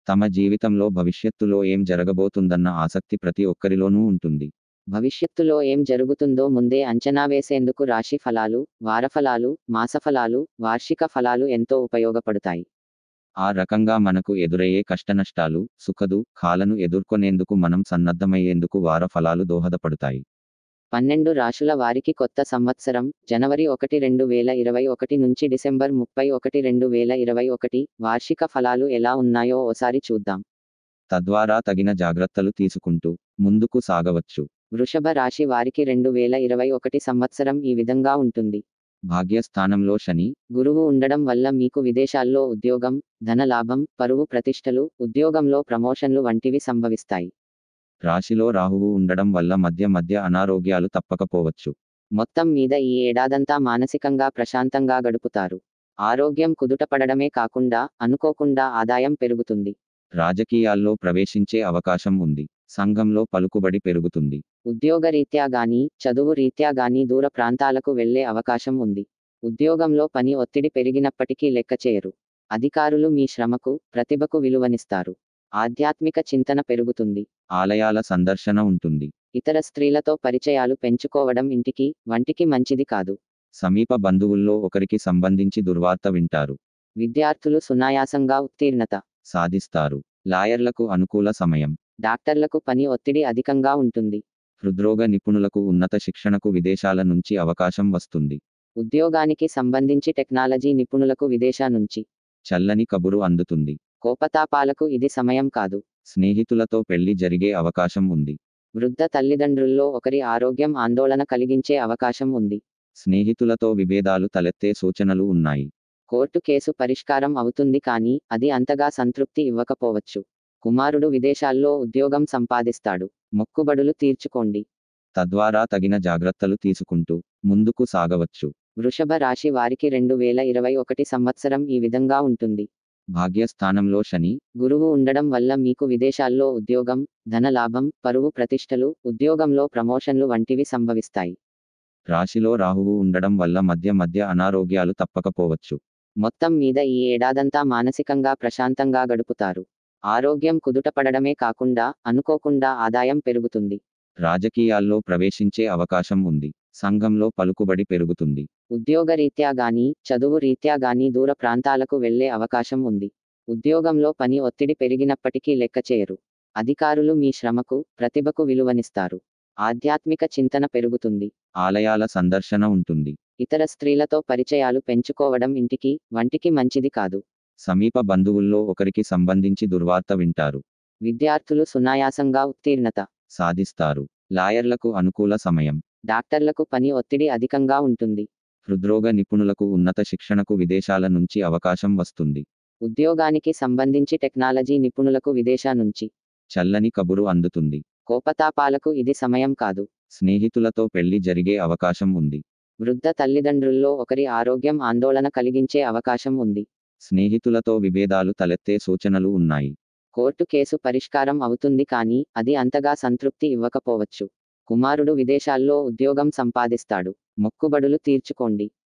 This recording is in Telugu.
తమ జీవితంలో భవిష్యత్తులో ఏం జరగబోతుందన్న ఆసక్తి ప్రతి ఒక్కరిలోనూ ఉంటుంది భవిష్యత్తులో ఏం జరుగుతుందో ముందే అంచనా వేసేందుకు రాశి ఫలాలు వారఫలాలు మాసఫలాలు వార్షిక ఫలాలు ఎంతో ఉపయోగపడతాయి ఆ రకంగా మనకు ఎదురయ్యే కష్టనష్టాలు సుఖదు ఖాలను ఎదుర్కొనేందుకు మనం సన్నద్ధమయ్యేందుకు వార ఫలాలు దోహదపడతాయి పన్నెండు రాశుల వారికి కొత్త సంవత్సరం జనవరి ఒకటి రెండు వేల ఇరవై ఒకటి నుంచి డిసెంబర్ ముప్పై ఒకటి రెండు వేల ఇరవై ఒకటి వార్షిక ఫలాలు ఎలా ఉన్నాయో ఓసారి చూద్దాం తద్వారా తగిన జాగ్రత్తలు తీసుకుంటూ ముందుకు సాగవచ్చు వృషభ రాశి వారికి రెండు వేల ఇరవై ఒకటి సంవత్సరం ఈ విధంగా ఉంటుంది భాగ్యస్థానంలో శని గురువు ఉండడం వల్ల మీకు విదేశాల్లో ఉద్యోగం ధన లాభం పరువు ప్రతిష్టలు ఉద్యోగంలో ప్రమోషన్లు వంటివి సంభవిస్తాయి రాశిలో రాహువు ఉండడం వల్ల మధ్య మధ్య అనారోగ్యాలు తప్పకపోవచ్చు మొత్తం మీద ఈ ఏడాదంతా మానసికంగా ప్రశాంతంగా గడుపుతారు ఆరోగ్యం కుదుటపడడమే కాకుండా అనుకోకుండా ఆదాయం పెరుగుతుంది రాజకీయాల్లో ప్రవేశించే అవకాశం ఉంది సంఘంలో పలుకుబడి పెరుగుతుంది ఉద్యోగరీత్యా గాని చదువు రీత్యా గాని దూర ప్రాంతాలకు వెళ్లే అవకాశం ఉంది ఉద్యోగంలో పని ఒత్తిడి పెరిగినప్పటికీ లెక్క చేయరు అధికారులు మీ శ్రమకు ప్రతిభకు విలువనిస్తారు ఆధ్యాత్మిక చింతన పెరుగుతుంది ఆలయాల సందర్శన ఉంటుంది ఇతర స్త్రీలతో పరిచయాలు పెంచుకోవడం ఇంటికి వంటికి మంచిది కాదు సమీప బంధువుల్లో ఒకరికి సంబంధించి దుర్వార్త వింటారు విద్యార్థులు సునాయాసంగా ఉత్తీర్ణత సాధిస్తారు లాయర్లకు అనుకూల సమయం డాక్టర్లకు పని ఒత్తిడి అధికంగా ఉంటుంది హృద్రోగ నిపుణులకు ఉన్నత శిక్షణకు విదేశాల నుంచి అవకాశం వస్తుంది ఉద్యోగానికి సంబంధించి టెక్నాలజీ నిపుణులకు విదేశా నుంచి చల్లని కబురు అందుతుంది కోపతాపాలకు ఇది సమయం కాదు స్నేహితులతో పెళ్లి జరిగే అవకాశం ఉంది వృద్ధ తల్లిదండ్రుల్లో ఒకరి ఆరోగ్యం ఆందోళన కలిగించే అవకాశం ఉంది స్నేహితులతో విభేదాలు తలెత్తే సూచనలు ఉన్నాయి కోర్టు కేసు పరిష్కారం అవుతుంది కానీ అది అంతగా సంతృప్తి ఇవ్వకపోవచ్చు కుమారుడు విదేశాల్లో ఉద్యోగం సంపాదిస్తాడు మొక్కుబడులు తీర్చుకోండి తద్వారా తగిన జాగ్రత్తలు తీసుకుంటూ ముందుకు సాగవచ్చు వృషభ రాశి వారికి రెండు వేల ఇరవై ఒకటి సంవత్సరం ఈ విధంగా ఉంటుంది భాగ్యస్థానంలో శని గురువు ఉండడం వల్ల మీకు విదేశాల్లో ఉద్యోగం ధన లాభం పరువు ప్రతిష్టలు ఉద్యోగంలో ప్రమోషన్లు వంటివి సంభవిస్తాయి రాశిలో రాహువు ఉండడం వల్ల మధ్య మధ్య అనారోగ్యాలు తప్పకపోవచ్చు మొత్తం మీద ఈ ఏడాదంతా మానసికంగా ప్రశాంతంగా గడుపుతారు ఆరోగ్యం కుదుటపడడమే కాకుండా అనుకోకుండా ఆదాయం పెరుగుతుంది రాజకీయాల్లో ప్రవేశించే అవకాశం ఉంది సంఘంలో పలుకుబడి పెరుగుతుంది ఉద్యోగరీత్యా గాని చదువు రీత్యా గాని దూర ప్రాంతాలకు వెళ్లే అవకాశం ఉంది ఉద్యోగంలో పని ఒత్తిడి పెరిగినప్పటికీ లెక్క చేయరు అధికారులు మీ శ్రమకు ప్రతిభకు విలువనిస్తారు ఆధ్యాత్మిక చింతన పెరుగుతుంది ఆలయాల సందర్శన ఉంటుంది ఇతర స్త్రీలతో పరిచయాలు పెంచుకోవడం ఇంటికి వంటికి మంచిది కాదు సమీప బంధువుల్లో ఒకరికి సంబంధించి దుర్వార్త వింటారు విద్యార్థులు సునాయాసంగా ఉత్తీర్ణత సాధిస్తారు లాయర్లకు అనుకూల సమయం డాక్టర్లకు పని ఒత్తిడి అధికంగా ఉంటుంది హృద్రోగ నిపుణులకు ఉన్నత శిక్షణకు విదేశాల నుంచి అవకాశం వస్తుంది ఉద్యోగానికి సంబంధించి టెక్నాలజీ నిపుణులకు విదేశా నుంచి చల్లని కబురు అందుతుంది కోపతాపాలకు ఇది సమయం కాదు స్నేహితులతో పెళ్లి జరిగే అవకాశం ఉంది వృద్ధ తల్లిదండ్రుల్లో ఒకరి ఆరోగ్యం ఆందోళన కలిగించే అవకాశం ఉంది స్నేహితులతో విభేదాలు తలెత్తే సూచనలు ఉన్నాయి కోర్టు కేసు పరిష్కారం అవుతుంది కానీ అది అంతగా సంతృప్తి ఇవ్వకపోవచ్చు కుమారుడు విదేశాల్లో ఉద్యోగం సంపాదిస్తాడు మొక్కుబడులు తీర్చుకోండి